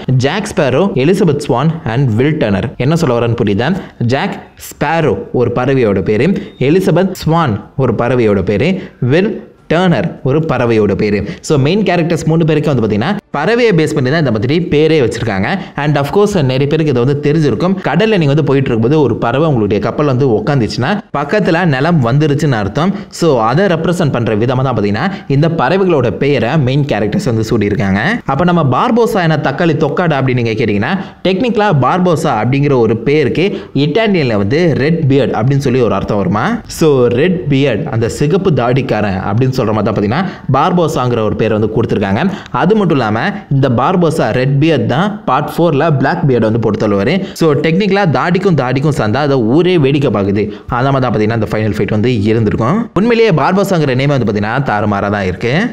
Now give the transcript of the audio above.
jack Sparrow Elizabeth Swann and Will Turner என்ன சொல்ல வரேன்னு புரியுதா ஜாக் ஸ்பேரோ ஒரு பறவையோட பேர் எலிசபெத் ஸ்வான் ஒரு பறவையோட பேர் வில் டர்னர் ஒரு பறவையோட பேர் ஸோ மெயின் கேரக்டர்ஸ் மூணு பேருக்கு வந்து பார்த்தீங்கன்னா பறவையை பேஸ் பண்ணி தான் இந்த மாதிரி பேரே வச்சிருக்காங்க அண்ட் அஃப்கோர்ஸ் நிறைய பேருக்கு இது வந்து தெரிஞ்சிருக்கும் கடலில் நீங்கள் வந்து போயிட்டு இருக்கும்போது ஒரு பறவை உங்களுடைய கப்பல் வந்து உட்காந்துச்சுன்னா பக்கத்தில் நிலம் வந்துருச்சுன்னு அர்த்தம் ஸோ அதை ரெப்ரசென்ட் பண்ணுற விதமாக தான் பார்த்தீங்கன்னா இந்த பறவைகளோட பெயரை மெயின் கேரக்டர்ஸ் வந்து சூடியிருக்காங்க அப்போ நம்ம பார்போசா என தக்காளி தொக்காடா அப்படின்னு நீங்கள் கேட்டிங்கன்னா டெக்னிக்கலாக பார்போசா அப்படிங்கிற ஒரு பேருக்கு இட்டாலியனில் வந்து ரெட் பியர்ட் அப்படின்னு சொல்லி ஒரு அர்த்தம் வருமா ஸோ ரெட் பியர்ட் அந்த சிகப்பு தாடிக்காரன் அப்படின்னு சொல்கிற மாதிரி தான் பார்த்தீங்கன்னா பார்போசாங்கிற ஒரு பேர் வந்து கொடுத்துருக்காங்க அது மட்டும் இல்லாமல் இந்த பார்போசா ரெட் பியர்ட் தான் பார்ட் ஃபோரில் பிளாக் பியர்ட் வந்து போட்டு தள்ளுவார் ஸோ டெக்னிக்கலாக தாடிக்கும் தாடிக்கும் சந்தா அதை ஊரே வேடிக்கை பார்க்குது அந்த மாதிரி தான் பார்த்தீங்கன்னா இந்த ஃபைனல் ஃபைட் வந்து இருந்திருக்கும் உண்மையிலேயே பார்போசாங்கிற நேம் வந்து பார்த்தீங்கன்னா தாறுமாறாக தான் இருக்குது